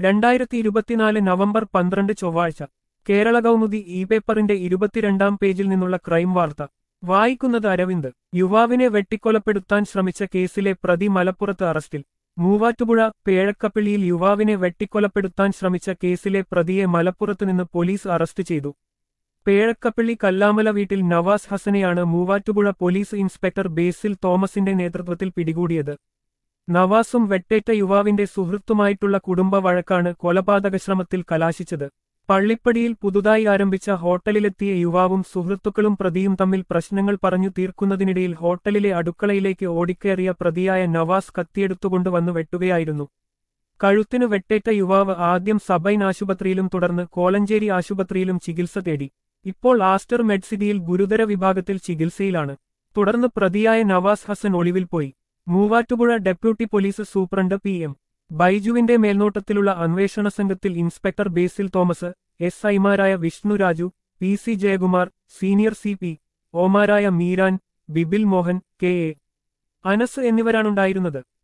രണ്ടായിരത്തി ഇരുപത്തിനാല് നവംബർ പന്ത്രണ്ട് ചൊവ്വാഴ്ച കേരള കൗമുദി ഇ പേപ്പറിന്റെ ഇരുപത്തിരണ്ടാം പേജിൽ നിന്നുള്ള ക്രൈം വാർത്ത വായിക്കുന്നത് അരവിന്ദ് യുവാവിനെ വെട്ടിക്കൊലപ്പെടുത്താൻ ശ്രമിച്ച കേസിലെ പ്രതി മലപ്പുറത്ത് അറസ്റ്റിൽ മൂവാറ്റുപുഴ പേഴക്കപ്പള്ളിയിൽ യുവാവിനെ വെട്ടിക്കൊലപ്പെടുത്താൻ ശ്രമിച്ച കേസിലെ പ്രതിയെ മലപ്പുറത്ത് നിന്ന് പോലീസ് അറസ്റ്റ് ചെയ്തു പേഴക്കപ്പള്ളി കല്ലാമല വീട്ടിൽ നവാസ് ഹസനെയാണ് മൂവാറ്റുപുഴ പോലീസ് ഇൻസ്പെക്ടർ ബേസിൽ തോമസിന്റെ നേതൃത്വത്തിൽ പിടികൂടിയത് നവാസും വെട്ടേറ്റ യുവാവിന്റെ സുഹൃത്തുമായിട്ടുള്ള കുടുംബ വഴക്കാണ് കൊലപാതകശ്രമത്തിൽ കലാശിച്ചത് പള്ളിപ്പടിയിൽ പുതുതായി ആരംഭിച്ച ഹോട്ടലിലെത്തിയ യുവാവും സുഹൃത്തുക്കളും പ്രതിയും തമ്മിൽ പ്രശ്നങ്ങൾ പറഞ്ഞു തീർക്കുന്നതിനിടയിൽ ഹോട്ടലിലെ അടുക്കളയിലേക്ക് ഓടിക്കയറിയ പ്രതിയായ നവാസ് കത്തിയെടുത്തുകൊണ്ടുവന്ന് വെട്ടുകയായിരുന്നു കഴുത്തിനു വെട്ടേറ്റ യുവാവ് ആദ്യം സബൈൻ ആശുപത്രിയിലും തുടർന്ന് കോലഞ്ചേരി ആശുപത്രിയിലും ചികിത്സ തേടി ഇപ്പോൾ ആസ്റ്റർ മെഡ്സിറ്റിയിൽ ഗുരുതര വിഭാഗത്തിൽ ചികിത്സയിലാണ് തുടർന്ന് പ്രതിയായ നവാസ് ഹസൻ ഒളിവിൽ പോയി Muvattupuzha deputy police superintendent P M ബൈജുവിന്റെ മേൽനോട്ടത്തിലുള്ള അന്വേഷണ സംഘത്തിൽ ഇൻസ്പെക്ടർ ബേസിൽ തോമസ് എസ് ഐമാരായ Vishnuraju P C Jayakumar senior C P ഒമാരായ മീരാൻ ബിബിൽ മോഹൻ കെ എ അനസ് എന്നിവരാണുണ്ടായിരുന്നത്